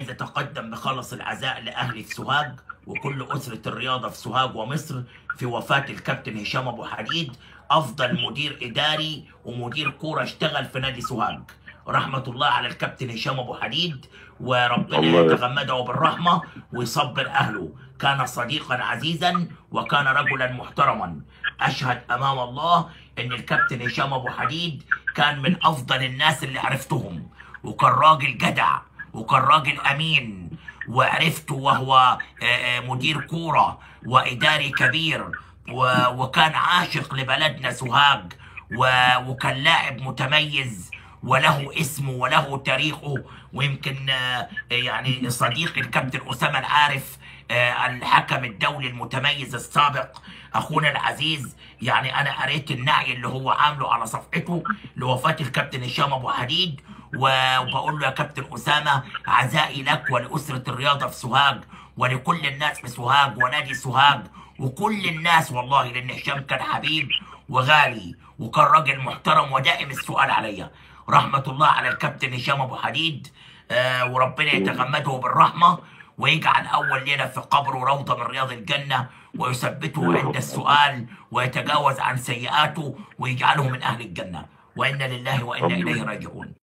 عايز اتقدم بخلص العزاء لاهلي في سوهاج وكل اسره الرياضه في سوهاج ومصر في وفاه الكابتن هشام ابو حديد افضل مدير اداري ومدير كوره اشتغل في نادي سوهاج رحمه الله على الكابتن هشام ابو حديد وربنا الله يتغمده بالرحمه ويصبر اهله كان صديقا عزيزا وكان رجلا محترما اشهد امام الله ان الكابتن هشام ابو حديد كان من افضل الناس اللي عرفتهم وكان راجل جدع وكان راجل امين وعرفته وهو آه، آه، مدير كوره واداري كبير و- وكان عاشق لبلدنا سوهاج و- وكان لاعب متميز وله اسمه وله تاريخه ويمكن آه، يعني صديقي الكابتن اسامه العارف آه، الحكم الدولي المتميز السابق اخونا العزيز يعني انا قريت النعي اللي هو عامله على صفحته لوفاه الكابتن هشام ابو حديد و- وبقول له يا كابتن اسامه عزائي لك ولاسره الرياضه في سوهاج ولكل الناس في سوهاج ونادي سوهاج وكل الناس والله لان هشام كان حبيب وغالي وكان راجل محترم ودائم السؤال عليا رحمه الله على الكابتن هشام ابو حديد آه وربنا يتغمده بالرحمه ويجعل اول ليله في قبره روضه من رياض الجنه ويثبته عند السؤال ويتجاوز عن سيئاته ويجعله من اهل الجنه وانا لله وانا اليه راجعون